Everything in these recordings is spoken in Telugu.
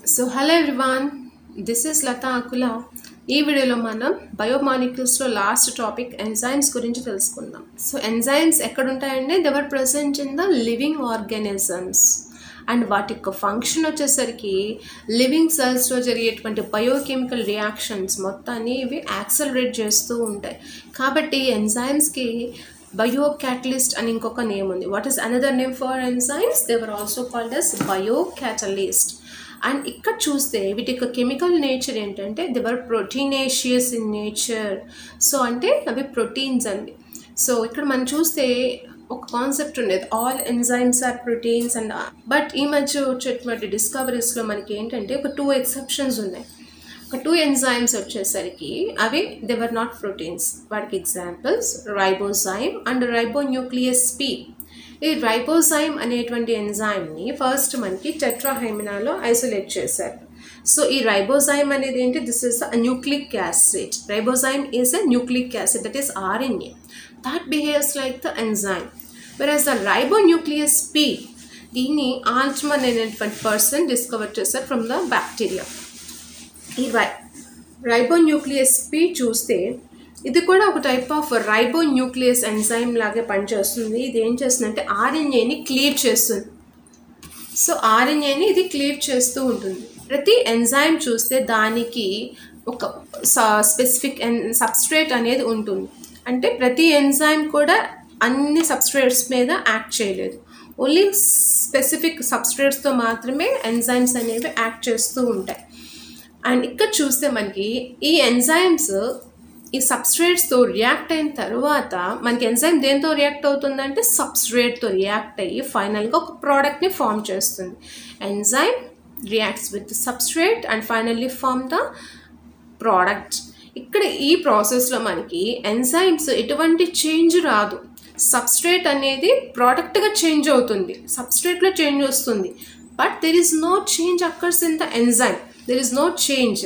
so hello everyone this is Latha Akula ఈ వీడియోలో మనం బయోమాలిక్యూల్స్లో లాస్ట్ టాపిక్ ఎంజైమ్స్ గురించి తెలుసుకుందాం సో ఎంజైమ్స్ ఎక్కడ ఉంటాయంటే they're present in the living organisms and వాటి యొక్క ఫంక్షన్ వచ్చేసరికి లివింగ్ సెల్స్లో జరిగేటువంటి బయోకెమికల్ రియాక్షన్స్ మొత్తాన్ని ఇవి యాక్సలరేట్ చేస్తూ ఉంటాయి కాబట్టి ఎంజైమ్స్కి బయో క్యాటలిస్ట్ అని ఇంకొక నేమ్ ఉంది what is another name for enzymes they're also called as biocatalyst and ఇక్కడ చూస్తే వీటి యొక్క కెమికల్ నేచర్ ఏంటంటే they're proteinaceous in nature so అంటే అవి ప్రోటీన్స్ అండి సో ఇక్కడ మనం చూస్తే ఒక కాన్సెప్ట్ ఉండేది all enzymes are proteins and but ఈ మధ్య వచ్చేటువంటి డిస్కవరీస్లో మనకి ఏంటంటే ఒక టూ ఎక్సెప్షన్స్ ఉన్నాయి ఒక టూ ఎంజైమ్స్ వచ్చేసరికి అవి దేవర్ నాట్ ప్రోటీన్స్ వాటికి examples ribozyme and ribonuclease P ఈ రైబోజైమ్ అనేటువంటి ఎంజైమ్ని ఫస్ట్ మనకి టెట్రాహైమినాలో ఐసోలేట్ చేశారు సో ఈ రైబోజైమ్ అనేది ఏంటి this is a nucleic acid ribozyme is a nucleic acid that is RNA that behaves like the enzyme versus the ribonuclease P దీన్ని ఆల్ట్మన్ అనేటువంటి పర్సన్ డిస్కవర్ చేశారు ఫ్రమ్ ద బ్యాక్టీరియా ఈ రై రైబోన్యూక్లియస్ పి చూస్తే ఇది కూడా ఒక టైప్ ఆఫ్ రైబోన్యూక్లియస్ ఎంజైమ్ లాగే పనిచేస్తుంది ఇది ఏం చేస్తుందంటే ఆర్ఎన్ఏని క్లియర్ చేస్తుంది సో ఆర్ఎన్ఏని ఇది క్లియర్ చేస్తూ ఉంటుంది ప్రతి ఎంజైమ్ చూస్తే దానికి ఒక స్పెసిఫిక్ ఎన్ సబ్స్ట్రేట్ అనేది ఉంటుంది అంటే ప్రతి ఎంజైమ్ కూడా అన్ని సబ్స్ట్రేట్స్ మీద యాక్ట్ చేయలేదు ఓన్లీ స్పెసిఫిక్ సబ్స్ట్రేట్స్తో మాత్రమే ఎంజైమ్స్ అనేవి యాక్ట్ చేస్తూ ఉంటాయి అండ్ ఇక్కడ చూస్తే మనకి ఈ ఎంజైమ్స్ ఈ సబ్స్ట్రేట్స్తో రియాక్ట్ అయిన తర్వాత మనకి ఎంజైమ్ దేంతో రియాక్ట్ అవుతుందంటే సబ్స్ట్రేట్తో రియాక్ట్ అయ్యి ఫైనల్గా ఒక ప్రోడక్ట్ని ఫామ్ చేస్తుంది enzyme reacts with substrate and finally form the product ఇక్కడ ఈ ప్రాసెస్లో మనకి ఎంజైమ్స్ ఎటువంటి చేంజ్ రాదు సబ్స్ట్రేట్ అనేది ప్రోడక్ట్గా చేంజ్ అవుతుంది సబ్స్ట్రేట్లో చేంజ్ వస్తుంది but there is no change occurs in the enzyme there is no change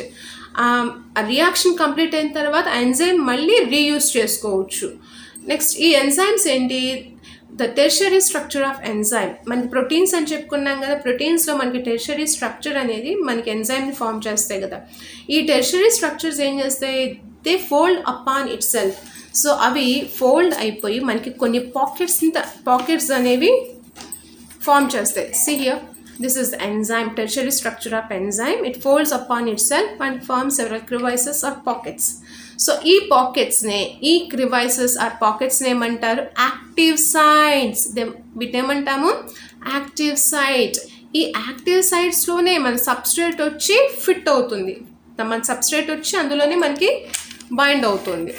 reaction complete అయిన తర్వాత ఎంజైమ్ మళ్ళీ రీయూజ్ చేసుకోవచ్చు నెక్స్ట్ ఈ ఎంజైమ్స్ ఏంటి the tertiary structure of enzyme మనకి ప్రోటీన్స్ అని చెప్పుకున్నాం కదా ప్రోటీన్స్లో మనకి టెర్షరీ స్ట్రక్చర్ అనేది మనకి ఎంజైమ్ని ఫామ్ చేస్తాయి కదా ఈ టెర్షరీ స్ట్రక్చర్స్ ఏం చేస్తాయి they fold upon itself so అవి ఫోల్డ్ అయిపోయి మనకి కొన్ని పాకెట్స్ పాకెట్స్ అనేవి ఫామ్ చేస్తాయి see here this is the enzyme tertiary structure of enzyme it folds upon itself and forms several crevices or pockets so ఈ పాకెట్స్నే ఈ క్రివైసెస్ ఆర్ పాకెట్స్ని ఏమంటారు యాక్టివ్ సైట్స్ వీటేమంటాము యాక్టివ్ సైట్ ఈ యాక్టివ్ సైట్స్లోనే మన సబ్స్ట్రేట్ వచ్చి ఫిట్ అవుతుంది మన సబ్స్ట్రేట్ వచ్చి అందులోనే మనకి బైండ్ అవుతుంది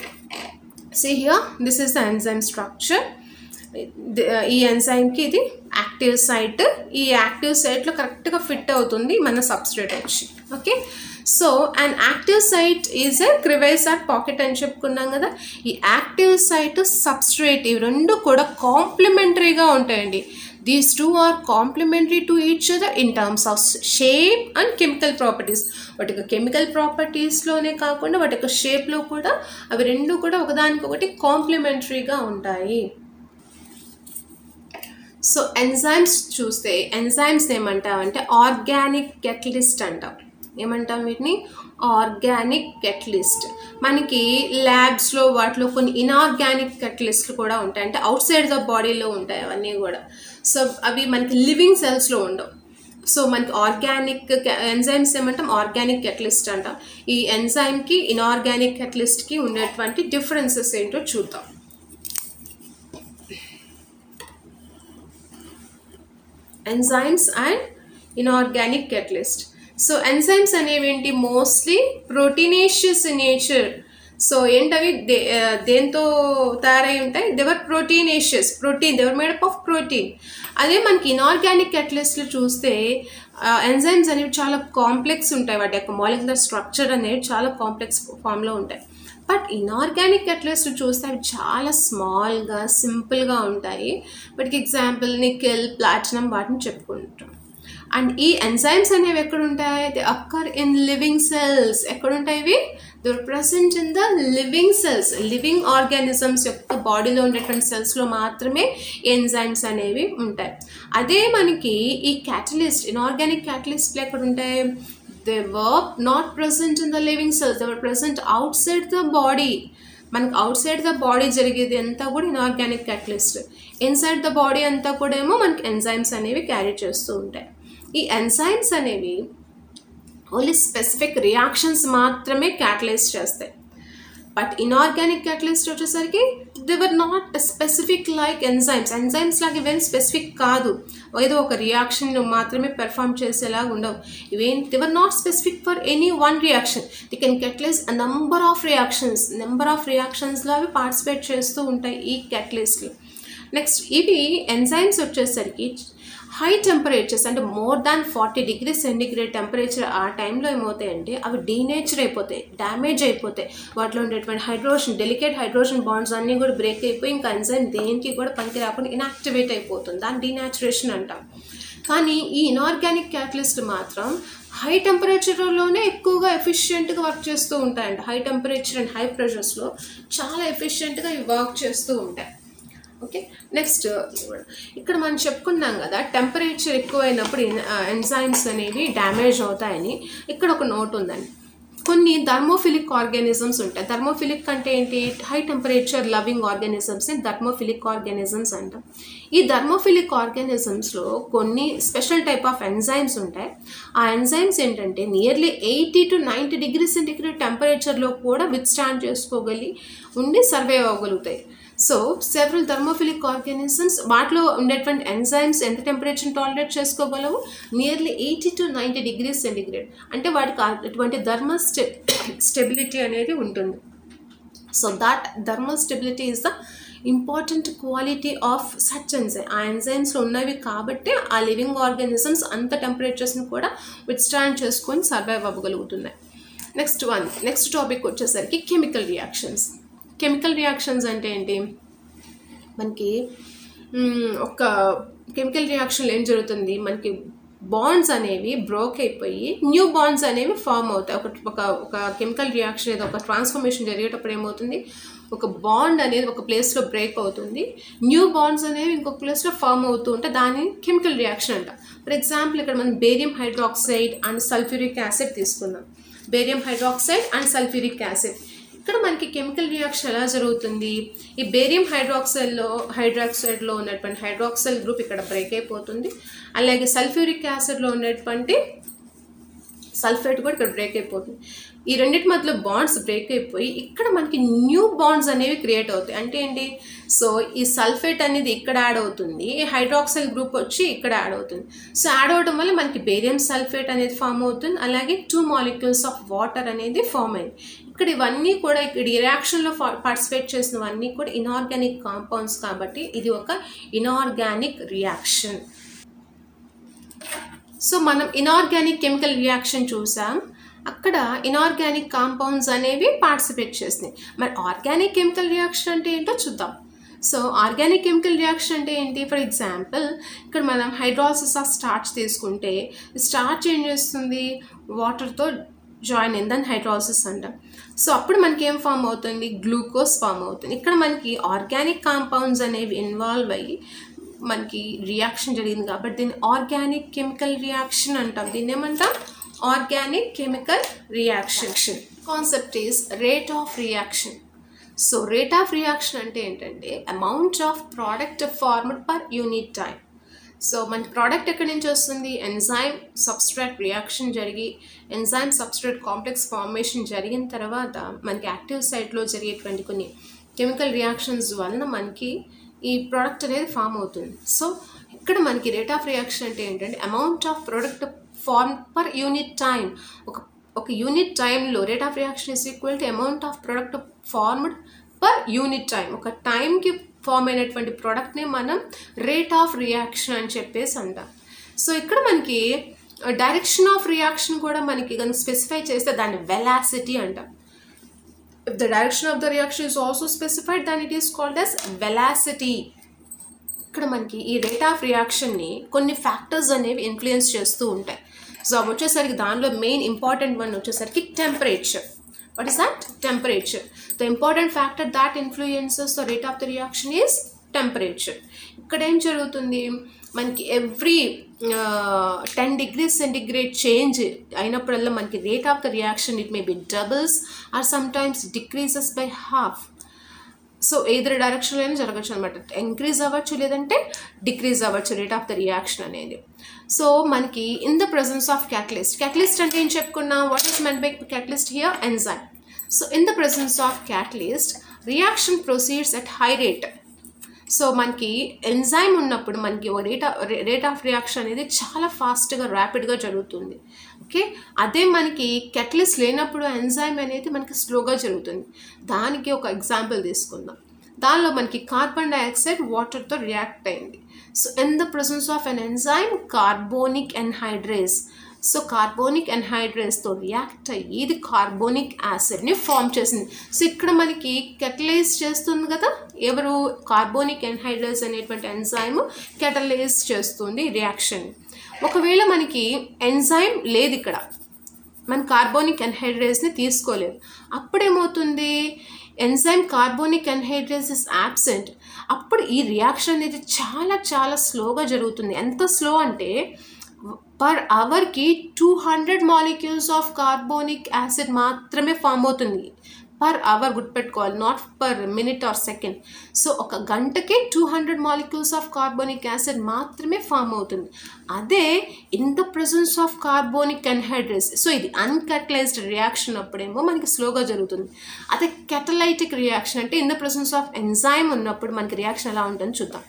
see here this is the enzyme structure ఈ ఎంజైమ్కి ఇది యాక్టివ్ సైట్ ఈ యాక్టివ్ సైట్లో కరెక్ట్గా ఫిట్ అవుతుంది మన సబ్స్ట్రేట్ వచ్చి okay so and active site is a crevice or pocket అని చెప్పుకున్నాం కదా ఈ యాక్టివ్ సైట్ సబ్స్ట్రేట్ ఇవి రెండు కూడా కాంప్లిమెంటరీగా ఉంటాయండి these two are complementary to each other in terms of shape and chemical properties వాటి యొక్క కెమికల్ ప్రాపర్టీస్లోనే కాకుండా వాటి యొక్క షేప్లో కూడా అవి రెండు కూడా ఒకదానికొకటి కాంప్లిమెంటరీగా ఉంటాయి సో ఎంజైమ్స్ చూస్తే ఎంజైమ్స్ ఏమంటామంటే ఆర్గానిక్ కెటలిస్ట్ అంటాం ఏమంటాం వీటిని ఆర్గానిక్ కెటలిస్ట్ మనకి ల్యాబ్స్లో వాటిలో కొన్ని ఇనార్గానిక్ కెటలిస్ట్లు కూడా ఉంటాయి అంటే అవుట్ సైడ్ ద బాడీలో ఉంటాయి అవన్నీ కూడా సో అవి మనకి లివింగ్ సెల్స్లో ఉండవు సో మనకి ఆర్గానిక్ ఎంజైమ్స్ ఏమంటాం ఆర్గానిక్ కెటలిస్ట్ అంటాం ఈ ఎంజైమ్కి ఇనార్గానిక్ కెటలిస్ట్కి ఉండేటువంటి డిఫరెన్సెస్ ఏంటో చూద్దాం enzymes and inorganic catalyst so enzymes అనేవి ఏంటి మోస్ట్లీ ప్రోటీనేషియస్ నేచర్ సో ఏంటవి దే దేంతో తయారై ఉంటాయి they're proteinaceous protein they're made up of protein అదే మనకి ఇనార్గానిక్ కెటలిస్ట్లు చూస్తే ఎంజైమ్స్ అనేవి చాలా కాంప్లెక్స్ ఉంటాయి వాటి యొక్క మాలిక్యులర్ స్ట్రక్చర్ అనేది చాలా కాంప్లెక్స్ ఫామ్లో ఉంటాయి బట్ ఇనార్గానిక్ కెటలిస్ట్ చూస్తే అవి చాలా స్మాల్గా సింపుల్గా ఉంటాయి వాటికి ఎగ్జాంపుల్ నికెల్ ప్లాటినం వాటిని చెప్పుకుంటాం అండ్ ఈ ఎంజైమ్స్ అనేవి ఎక్కడ ఉంటాయి they occur in living cells ఎక్కడ ఉంటాయి ఇవి they present in the living cells living organisms యొక్క బాడీలో ఉండేటువంటి సెల్స్లో మాత్రమే ఎంజైమ్స్ అనేవి ఉంటాయి అదే మనకి ఈ క్యాటలిస్ట్ ఇన్ఆర్గానిక్ క్యాటలిస్ట్లు ఎక్కడ ఉంటాయి they were not present in the living cells they were present outside the body మనకు అవుట్ సైడ్ ద బాడీ జరిగేది అంతా కూడా inorganic catalyst inside the body అంతా కూడా ఏమో మనకి ఎంజైమ్స్ అనేవి క్యారీ చేస్తూ ఉంటాయి ఈ ఎంజైమ్స్ అనేవి ఓన్లీ స్పెసిఫిక్ రియాక్షన్స్ మాత్రమే క్యాటలైజ్ చేస్తాయి బట్ ఇన్ఆర్గానిక్ క్యాటలిస్ట్ వచ్చేసరికి they're not specific like enzymes enzymes లాగా ఇవేం స్పెసిఫిక్ కాదు ఏదో ఒక రియాక్షన్ మాత్రమే పెర్ఫామ్ చేసేలాగా ఉండవు ఇవేం they're not specific for any one reaction they can catalyse a number of reactions number of రియాక్షన్స్లో అవి పార్టిసిపేట్ చేస్తూ ఉంటాయి ఈ క్యాటలిస్ట్లు నెక్స్ట్ ఇవి ఎంజైమ్స్ వచ్చేసరికి హై టెంపరేచర్స్ అంటే more than forty degree centigrade temperature ఆ టైంలో ఏమవుతాయంటే అవి డీనేచర్ అయిపోతాయి డ్యామేజ్ అయిపోతాయి వాటిలో ఉండేటువంటి హైడ్రోజన్ డెలికేట్ హైడ్రోజన్ బాండ్స్ అన్నీ కూడా బ్రేక్ అయిపోయి ఇంకా ఎంజైమ్ దేనికి కూడా పనికి రాకుండా ఇన్యాక్టివేట్ అయిపోతుంది దాన్ని డీనాచురేషన్ అంటాం కానీ ఈ ఇనార్గానిక్ క్యాటలిస్ట్ మాత్రం హై టెంపరేచర్లోనే ఎక్కువగా ఎఫిషియెంట్గా వర్క్ చేస్తూ ఉంటాయండి హై టెంపరేచర్ అండ్ హై ప్రెషర్స్లో చాలా ఎఫిషియెంట్గా ఇవి వర్క్ చేస్తూ ఉంటాయి ఓకే నెక్స్ట్ ఇక్కడ మనం చెప్పుకున్నాం కదా టెంపరేచర్ ఎక్కువైనప్పుడు ఎంజైమ్స్ అనేవి డ్యామేజ్ అవుతాయని ఇక్కడ ఒక నోట్ ఉందండి కొన్ని థర్మోఫిలిక్ ఆర్గానిజమ్స్ ఉంటాయి థర్మోఫిలిక్ అంటే ఏంటి హై టెంపరేచర్ లవింగ్ ఆర్గానిజమ్స్ని థర్మోఫిలిక్ ఆర్గానిజమ్స్ అంటాం ఈ థర్మోఫిలిక్ ఆర్గానిజమ్స్లో కొన్ని స్పెషల్ టైప్ ఆఫ్ ఎంజైమ్స్ ఉంటాయి ఆ ఎంజైమ్స్ ఏంటంటే nearly eighty to ninety degree centigrade టెంపరేచర్లో కూడా విత్ స్టాండ్ చేసుకోగలి ఉండి సర్వైవ్ అవ్వగలుగుతాయి సో సెవరల్ థర్మోఫిలిక్ ఆర్గానిజమ్స్ వాటిలో ఉండేటువంటి ఎంజైమ్స్ ఎంత టెంపరేచర్ టాలరేట్ చేసుకోగలవు nearly eighty to ninety degrees centigrade అంటే వాటికి అటువంటి థర్మల్ స్టె స్టెబిలిటీ అనేది ఉంటుంది so that thermal stability is the important quality of such enzyme ఆ ఎంజైమ్స్లో ఉన్నవి కాబట్టి ఆ లివింగ్ ఆర్గానిజమ్స్ అంత టెంపరేచర్స్ని కూడా విత్ స్టాండ్ చేసుకొని సర్వైవ్ అవ్వగలుగుతున్నాయి నెక్స్ట్ వన్ నెక్స్ట్ టాపిక్ వచ్చేసరికి కెమికల్ రియాక్షన్స్ కెమికల్ రియాక్షన్స్ అంటే ఏంటి మనకి ఒక కెమికల్ రియాక్షన్లో ఏం జరుగుతుంది మనకి బాండ్స్ అనేవి బ్రోక్ అయిపోయి న్యూ బాండ్స్ అనేవి ఫామ్ అవుతాయి ఒక ఒక ఒక కెమికల్ రియాక్షన్ ఏదో ఒక ట్రాన్స్ఫర్మేషన్ జరిగేటప్పుడు ఏమవుతుంది ఒక బాండ్ అనేది ఒక ప్లేస్లో బ్రేక్ అవుతుంది న్యూ బాండ్స్ అనేవి ఇంకొక ప్లేస్లో ఫామ్ అవుతూ ఉంటే దాన్ని కెమికల్ రియాక్షన్ అంట ఫర్ ఎగ్జాంపుల్ ఇక్కడ మనం barium hydroxide and sulphuric acid తీసుకుందాం barium hydroxide and sulphuric acid ఇక్కడ మనకి కెమికల్ రియాక్షన్ ఎలా జరుగుతుంది ఈ బేరియం హైడ్రాక్సైడ్లో హైడ్రాక్సైడ్లో ఉన్నటువంటి హైడ్రాక్సైల్ గ్రూప్ ఇక్కడ బ్రేక్ అయిపోతుంది అలాగే సల్ఫ్యూరిక్ యాసిడ్లో ఉన్నటువంటి సల్ఫేట్ కూడా ఇక్కడ బ్రేక్ అయిపోతుంది ఈ రెండింటి మధ్యలో బాండ్స్ బ్రేక్ అయిపోయి ఇక్కడ మనకి న్యూ బాండ్స్ అనేవి క్రియేట్ అవుతాయి అంటే ఏంటి సో ఈ సల్ఫేట్ అనేది ఇక్కడ యాడ్ అవుతుంది ఈ హైడ్రాక్సైల్ గ్రూప్ వచ్చి ఇక్కడ యాడ్ అవుతుంది సో యాడ్ అవడం వల్ల మనకి బేరియం సల్ఫేట్ అనేది ఫామ్ అవుతుంది అలాగే టూ మాలిక్యూల్స్ ఆఫ్ వాటర్ అనేది ఫామ్ అయింది ఇక్కడ ఇవన్నీ కూడా ఇక్కడ ఈ రియాక్షన్లో పార్టిసిపేట్ చేసినవన్నీ కూడా ఇనార్గానిక్ కాంపౌండ్స్ కాబట్టి ఇది ఒక ఇనార్గానిక్ రియాక్షన్ సో మనం ఇనార్గానిక్ కెమికల్ రియాక్షన్ చూసాం అక్కడ ఇనార్గానిక్ కాంపౌండ్స్ అనేవి పార్టిసిపేట్ చేసినాయి మరి ఆర్గానిక్ కెమికల్ రియాక్షన్ అంటే ఏంటో చూద్దాం సో ఆర్గానిక్ కెమికల్ రియాక్షన్ అంటే ఏంటి ఫర్ ఎగ్జాంపుల్ ఇక్కడ మనం హైడ్రాలసిస్ ఆఫ్ స్టార్చ్ తీసుకుంటే స్టార్చ్ ఏం చేస్తుంది వాటర్తో జాయిన్ అయింది దాన్ని హైడ్రాలసిస్ అంటాం సో అప్పుడు మనకి ఏం ఫామ్ అవుతుంది గ్లూకోజ్ ఫామ్ అవుతుంది ఇక్కడ మనకి ఆర్గానిక్ కాంపౌండ్స్ అనేవి ఇన్వాల్వ్ అయ్యి మనకి రియాక్షన్ జరిగింది కాబట్టి దీన్ని ఆర్గానిక్ కెమికల్ రియాక్షన్ అంటాం దీన్ని ఏమంటాం organic chemical reaction concept is rate of reaction so rate of reaction అంటే ఏంటంటే amount of product formed per unit time so మనకి ప్రోడక్ట్ ఎక్కడి నుంచి వస్తుంది ఎంజైమ్ సబ్స్ట్రాట్ రియాక్షన్ జరిగి ఎంజైమ్ సబ్స్ట్రాట్ కాంప్లెక్స్ ఫార్మేషన్ జరిగిన తర్వాత మనకి యాక్టివ్ సైట్లో జరిగేటువంటి కొన్ని కెమికల్ రియాక్షన్స్ వలన మనకి ఈ ప్రోడక్ట్ అనేది ఫామ్ అవుతుంది సో ఇక్కడ మనకి రేట్ ఆఫ్ రియాక్షన్ అంటే ఏంటంటే amount of product form per unit time ఒక ఒక యూనిట్ టైంలో rate of reaction is equal to amount of product formed per unit time ఒక టైంకి ఫామ్ అయినటువంటి ప్రోడక్ట్ని మనం రేట్ ఆఫ్ రియాక్షన్ అని చెప్పేసి అంటాం సో ఇక్కడ మనకి డైరెక్షన్ ఆఫ్ రియాక్షన్ కూడా మనకి కనుక స్పెసిఫై చేస్తే దాన్ని వెలాసిటీ అంటాం if the direction of the reaction is also specified then it is called as velocity ఇక్కడ మనకి ఈ రేట్ ఆఫ్ రియాక్షన్ని కొన్ని ఫ్యాక్టర్స్ అనేవి ఇన్ఫ్లుయెన్స్ చేస్తూ ఉంటాయి సో అవి వచ్చేసరికి దానిలో మెయిన్ ఇంపార్టెంట్ వన్ వచ్చేసరికి temperature what is that temperature the important factor that influences the rate of the reaction is temperature ఇక్కడ ఏం జరుగుతుంది మనకి every ten degrees centigrade change అయినప్పుడల్లా మనకి rate of the reaction it may be doubles or sometimes decreases by half so either డైరెక్షన్లో అయినా జరగచ్చు అనమాట ఇంక్రీజ్ అవ్వచ్చు లేదంటే డిక్రీజ్ అవ్వచ్చు రేట్ ఆఫ్ ద రియాక్షన్ అనేది సో మనకి in the presence of catalyst catalyst అంటే ఏం చెప్పుకున్నాం what is mean by catalyst here enzyme so in the presence of catalyst reaction proceeds at high rate so మనకి ఎంజైమ్ ఉన్నప్పుడు మనకి రేట్ రేట్ ఆఫ్ రియాక్షన్ అనేది చాలా ఫాస్ట్గా ర్యాపిడ్గా జరుగుతుంది ఓకే అదే మనకి కెటలిస్ట్ లేనప్పుడు ఎంజైమ్ అనేది మనకి స్లోగా జరుగుతుంది దానికి ఒక ఎగ్జాంపుల్ తీసుకుందాం దానిలో మనకి కార్బన్ డైఆక్సైడ్ వాటర్తో రియాక్ట్ అయింది so in the presence of an enzyme carbonic anhydrase so carbonic ఎన్హైడ్రేస్తో రియాక్ట్ అయ్యి ఇది కార్బోనిక్ యాసిడ్ని ఫామ్ చేసింది సో ఇక్కడ మనకి కెటలైజ్ చేస్తుంది కదా ఎవరు కార్బోనిక్ ఎన్హైడ్రేస్ అనేటువంటి ఎంజైమ్ కెటలైజ్ చేస్తుంది రియాక్షన్ ఒకవేళ మనకి ఎంజైమ్ లేదు ఇక్కడ మన కార్బోనిక్ ఎన్హైడ్రేస్ని తీసుకోలేదు అప్పుడేమవుతుంది enzyme carbonic anhydrase is absent అప్పుడు ఈ రియాక్షన్ అనేది చాలా చాలా స్లోగా జరుగుతుంది ఎంత స్లో అంటే పర్ అవర్కి two hundred molecules of carbonic acid మాత్రమే ఫామ్ అవుతుంది పర్ అవర్ గుర్తుపెట్టుకోవాలి not per minute or second so ఒక గంటకి two hundred molecules of carbonic acid మాత్రమే ఫామ్ అవుతుంది అదే in the presence of carbonic anhydrase so ఇది అన్కెటలైజ్డ్ రియాక్షన్ అప్పుడేమో మనకి స్లోగా జరుగుతుంది అదే కెటలైటిక్ రియాక్షన్ అంటే in the presence of enzyme ఉన్నప్పుడు మనకి రియాక్షన్ ఎలా ఉంటుందో చూద్దాం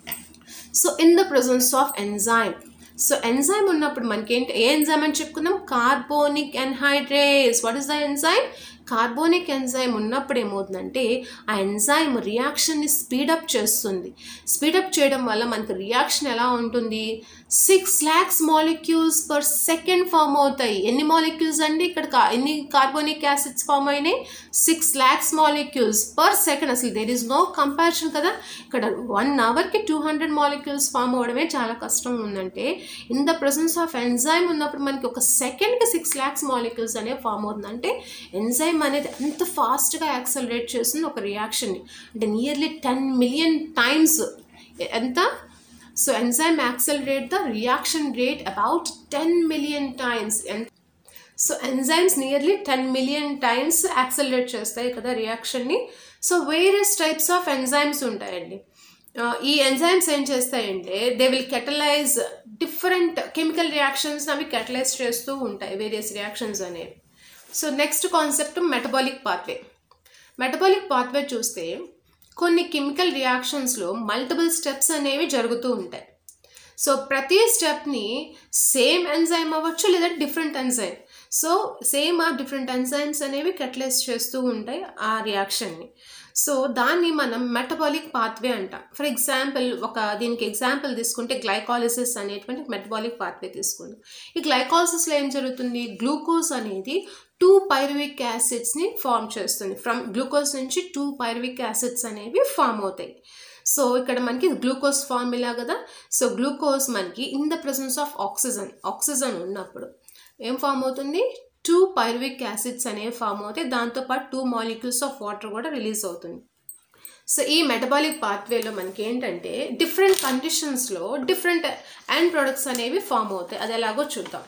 so in the presence of enzyme so enzyme ఉన్నప్పుడు మనకి ఏంటి ఏ ఎంజైమ్ అని చెప్పుకుందాం carbonic anhydrase what is the enzyme carbonic enzyme ఉన్నప్పుడు ఏమవుతుందంటే ఆ ఎంజైమ్ రియాక్షన్ని స్పీడప్ చేస్తుంది స్పీడప్ చేయడం వల్ల మనకి రియాక్షన్ ఎలా ఉంటుంది six lakhs molecules per second form అవుతాయి ఎన్ని మాలిక్యూల్స్ అండి ఇక్కడ కా- ఎన్ని కార్బోనిక్ యాసిడ్స్ ఫామ్ అయినాయి six lakhs molecules per second అసలు దేర్ ఇస్ నో కంపారిజన్ కదా ఇక్కడ వన్ అవర్కి టూ హండ్రెడ్ మాలిక్యూల్స్ ఫామ్ అవడమే చాలా కష్టం ఉందంటే in the presence of enzyme ఉన్నప్పుడు మనకి ఒక సెకండ్కి సిక్స్ ల్యాక్స్ మాలిక్యూల్స్ అనేవి ఫామ్ అవుతుంది అంటే ఎంజైమ్ అనేది అంత ఫాస్ట్గా యాక్సలరేట్ చేస్తుంది ఒక రియాక్షన్ని అంటే నియర్లీ టెన్ మిలియన్ టైమ్స్ ఎంత so enzyme accelerate the reaction rate about ten million times so enzymes nearly ten million times accelerate చేస్తాయి కదా రియాక్షన్ని so various types of enzymes ఉంటాయండి ఆ, ఈ ఎంజైమ్స్ ఏం చేస్తాయంటే they will catalyse different chemical reactions అవి కెటలైజ్ చేస్తూ ఉంటాయి వేరియస్ రియాక్షన్స్ అనేవి so next concept metabolic pathway metabolic pathway చూస్తే కొన్ని కెమికల్ రియాక్షన్స్లో మల్టిపుల్ స్టెప్స్ అనేవి జరుగుతూ ఉంటాయి సో ప్రతి స్టెప్ని సేమ్ ఎంజైమ్ అవ్వచ్చు లేదా డిఫరెంట్ ఎంజైమ్ సో సేమ్ ఆ డిఫరెంట్ ఎంజైమ్స్ అనేవి కెటలైజ్ చేస్తూ ఉంటాయి ఆ రియాక్షన్ని సో దాన్ని మనం మెటబాలిక్ పాత్వే అంటాం ఫర్ ఎగ్జాంపుల్ ఒక దీనికి ఎగ్జాంపుల్ తీసుకుంటే గ్లైకాలిసిస్ అనేటువంటి మెటబాలిక్ పాత్వే తీసుకుందాం ఈ గ్లైకాలిసిస్లో ఏం జరుగుతుంది గ్లూకోజ్ అనేది టూ పైరువిక్ యాసిడ్స్ని ఫామ్ చేస్తుంది ఫ్రమ్ గ్లూకోజ్ నుంచి టూ పైరువిక్ యాసిడ్స్ అనేవి ఫామ్ అవుతాయి సో ఇక్కడ మనకి గ్లూకోజ్ ఫార్ములా కదా సో గ్లూకోజ్ మనకి in the presence of oxygen oxygen ఉన్నప్పుడు ఏం ఫామ్ అవుతుంది టూ పైరువిక్ యాసిడ్స్ అనేవి ఫామ్ అవుతాయి దాంతోపాటు టూ మాలిక్యూల్స్ ఆఫ్ వాటర్ కూడా రిలీజ్ అవుతుంది సో ఈ మెటబాలిక్ పాత్వేలో మనకి ఏంటంటే డిఫరెంట్ కండిషన్స్లో డిఫరెంట్ అండ్ ప్రొడక్ట్స్ అనేవి ఫామ్ అవుతాయి అది ఎలాగో చూద్దాం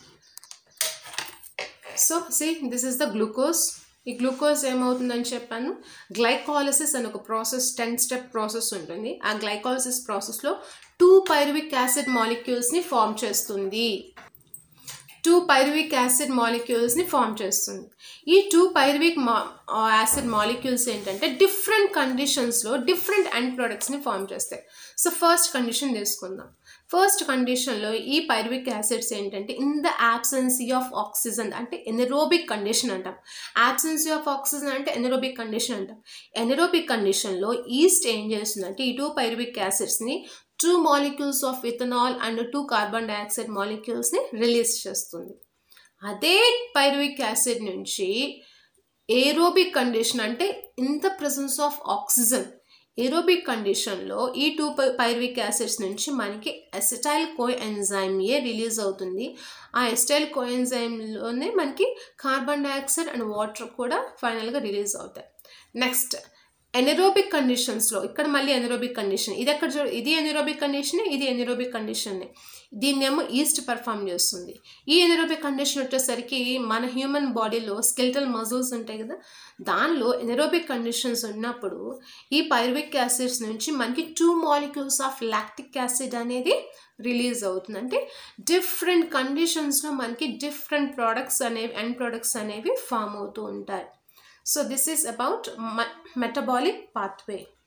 so see this is the glucose ఈ గ్లూకోజ్ ఏమవుతుందని చెప్పాను గ్లైకాలసిస్ అని ఒక ప్రాసెస్ టెన్ స్టెప్ ప్రాసెస్ ఉంటుంది ఆ గ్లైకాలసిస్ ప్రాసెస్లో టూ పైరువిక్ యాసిడ్ మాలిక్యూల్స్ని ఫామ్ చేస్తుంది టూ పైరువిక్ యాసిడ్ మాలిక్యూల్స్ని ఫామ్ చేస్తుంది ఈ టూ పైరువిక్ మా యాసిడ్ మాలిక్యూల్స్ ఏంటంటే డిఫరెంట్ కండిషన్స్లో డిఫరెంట్ ఎండ్ ప్రొడక్ట్స్ని ఫామ్ చేస్తాయి సో ఫస్ట్ కండిషన్ తీసుకుందాం ఫస్ట్ కండిషన్లో ఈ పైరువిక్ యాసిడ్స్ ఏంటంటే in the absence of oxygen అంటే ఎనరోబిక్ కండిషన్ అంటాం యాబ్సెన్సీ ఆఫ్ ఆక్సిజన్ అంటే ఎనరోబిక్ కండిషన్ అంటాం ఎనరోబిక్ కండిషన్లో ఈస్ట్ ఏం చేస్తుందంటే ఈ టూ పైరువిక్ యాసిడ్స్ని two molecules of ethanol and two carbon dioxide మాలిక్యూల్స్ని రిలీజ్ చేస్తుంది అదే పైరువిక్ యాసిడ్ నుంచి ఏరోబిక్ కండిషన్ అంటే in the presence of oxygen aerobic కండిషన్లో ఈ టూ పైరువిక్ యాసిడ్స్ నుంచి మనకి acetyl coenzyme A release అవుతుంది ఆ ఎసిటైల్ కో ఎంజైమ్లోనే మనకి కార్బన్ డైఆక్సైడ్ అండ్ వాటర్ కూడా ఫైనల్గా రిలీజ్ అవుతాయి నెక్స్ట్ ఎనరోబిక్ కండిషన్స్లో ఇక్కడ మళ్ళీ ఎనరోబిక్ కండిషన్ ఇది ఎక్కడ చూ- ఇది ఎనరోబిక్ కండిషన్ ఇది ఎనరోబిక్ కండిషన్ దీన్నేమో ఈస్ట్ పర్ఫామ్ చేస్తుంది ఈ ఎనరోబిక్ కండిషన్ వచ్చేసరికి మన హ్యూమన్ బాడీలో స్కెల్టల్ మజిల్స్ ఉంటాయి కదా దానిలో ఎనరోబిక్ కండిషన్స్ ఉన్నప్పుడు ఈ పైరువిక్ యాసిడ్స్ నుంచి మనకి two molecules of lactic acid అనేది రిలీజ్ అవుతుంది అంటే డిఫరెంట్ కండిషన్స్లో మనకి డిఫరెంట్ ప్రోడక్ట్స్ అనేవి ఎండ్ ప్రోడక్ట్స్ అనేవి ఫామ్ అవుతూ ఉంటాయి so this is about metabolic pathway